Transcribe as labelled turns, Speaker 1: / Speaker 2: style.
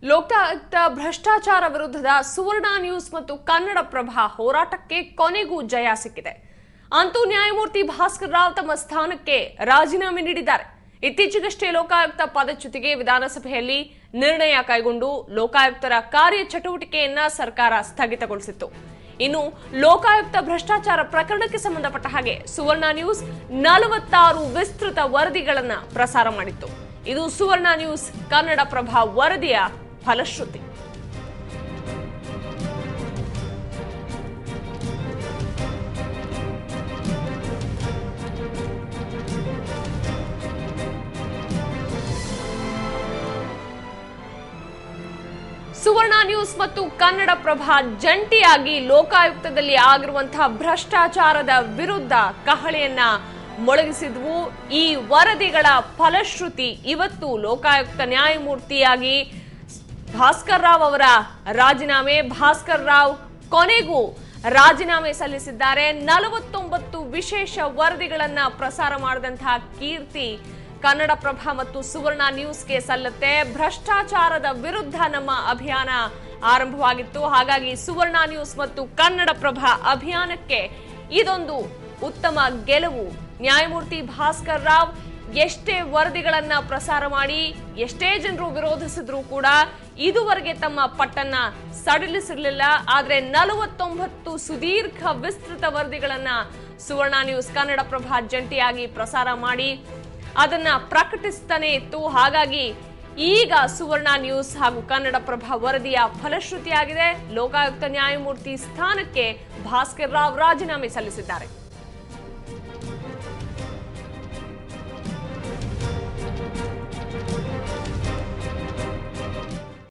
Speaker 1: ಲೋಕಾಯುಕ್ತ ಭ್ರಷ್ಟಾಚಾರ ವಿರುದ್ಧದ ಸುವರ್ಣ ನ್ಯೂಸ್ ಮತ್ತು ಕನ್ನಡಪ್ರಭ ಹೋರಾಟಕ್ಕೆ ಕೊನೆಗೂ ಜಯ ಸಿಕ್ಕಿದೆ ಅಂತೂ ನ್ಯಾಯಮೂರ್ತಿ ಭಾಸ್ಕರ್ ರಾವ್ ತಮ್ಮ ಸ್ಥಾನಕ್ಕೆ ರಾಜೀನಾಮೆ ನೀಡಿದ್ದಾರೆ ಇತ್ತೀಚೆಗಷ್ಟೇ ಲೋಕಾಯುಕ್ತ ಪದಚ್ಯುತಿಗೆ ವಿಧಾನಸಭೆಯಲ್ಲಿ ನಿರ್ಣಯ ಕೈಗೊಂಡು ಲೋಕಾಯುಕ್ತರ ಕಾರ್ಯಚಟುವಟಿಕೆಯನ್ನ ಸರ್ಕಾರ ಸ್ಥಗಿತಗೊಳಿಸಿತ್ತು ಇನ್ನು ಲೋಕಾಯುಕ್ತ ಭ್ರಷ್ಟಾಚಾರ ಪ್ರಕರಣಕ್ಕೆ ಸಂಬಂಧಪಟ್ಟ ಹಾಗೆ ಸುವರ್ಣ ನ್ಯೂಸ್ ನಲವತ್ತಾರು ವಿಸ್ತೃತ ವರದಿಗಳನ್ನ ಪ್ರಸಾರ ಮಾಡಿತ್ತು ಇದು ಸುವರ್ಣ ನ್ಯೂಸ್ ಕನ್ನಡಪ್ರಭ ವರದಿಯ ಫಲಶ್ರುತಿ ಸುವರ್ಣ ನ್ಯೂಸ್ ಮತ್ತು ಕನ್ನಡಪ್ರಭ ಜಂಟಿಯಾಗಿ ಲೋಕಾಯುಕ್ತದಲ್ಲಿ ಆಗಿರುವಂತಹ ಭ್ರಷ್ಟಾಚಾರದ ವಿರುದ್ಧ ಕಹಳೆಯನ್ನ ಮೊಳಗಿಸಿದ್ವು ಈ ವರದಿಗಳ ಫಲಶ್ರುತಿ ಇವತ್ತು ಲೋಕಾಯುಕ್ತ ನ್ಯಾಯಮೂರ್ತಿಯಾಗಿ ಭಾಸ್ಕರ್ ರಾವ್ ಅವರ ರಾಜೀನಾಮೆ ಭಾಸ್ಕರ್ ರಾವ್ ಕೊನೆಗೂ ರಾಜೀನಾಮೆ ಸಲ್ಲಿಸಿದ್ದಾರೆ ನಲವತ್ತೊಂಬತ್ತು ವಿಶೇಷ ವರದಿಗಳನ್ನ ಪ್ರಸಾರ ಮಾಡಿದಂತಹ ಕೀರ್ತಿ ಕನ್ನಡಪ್ರಭ ಮತ್ತು ಸುವರ್ಣ ನ್ಯೂಸ್ಗೆ ಸಲ್ಲುತ್ತೆ ಭ್ರಷ್ಟಾಚಾರದ ವಿರುದ್ಧ ನಮ್ಮ ಅಭಿಯಾನ ಆರಂಭವಾಗಿತ್ತು ಹಾಗಾಗಿ ಸುವರ್ಣ ನ್ಯೂಸ್ ಮತ್ತು ಕನ್ನಡಪ್ರಭ ಅಭಿಯಾನಕ್ಕೆ ಇದೊಂದು ಉತ್ತಮ ಗೆಲುವು ನ್ಯಾಯಮೂರ್ತಿ ಭಾಸ್ಕರ್ ರಾವ್ ಎಷ್ಟೇ ವರದಿಗಳನ್ನ ಪ್ರಸಾರ ಮಾಡಿ ಎಷ್ಟೇ ಜನರು ವಿರೋಧಿಸಿದ್ರು ಕೂಡ ಇದುವರೆಗೆ ತಮ್ಮ ಪಟ್ಟನ್ನ ಸಡಿಲಿಸಿರಲಿಲ್ಲ ಆದ್ರೆ ನಲವತ್ತೊಂಬತ್ತು ಸುದೀರ್ಘ ವಿಸ್ತೃತ ವರದಿಗಳನ್ನ ಸುವರ್ಣ ನ್ಯೂಸ್ ಕನ್ನಡಪ್ರಭ ಜಂಟಿಯಾಗಿ ಪ್ರಸಾರ ಮಾಡಿ ಅದನ್ನ ಪ್ರಕಟಿಸ್ತಾನೆ ಇತ್ತು ಹಾಗಾಗಿ ಈಗ ಸುವರ್ಣ ನ್ಯೂಸ್ ಹಾಗೂ ಕನ್ನಡಪ್ರಭ ವರದಿಯ ಫಲಶ್ರುತಿಯಾಗಿದೆ ಲೋಕಾಯುಕ್ತ ನ್ಯಾಯಮೂರ್ತಿ ಸ್ಥಾನಕ್ಕೆ ಭಾಸ್ಕರ್ ರಾವ್ ರಾಜೀನಾಮೆ ಸಲ್ಲಿಸಿದ್ದಾರೆ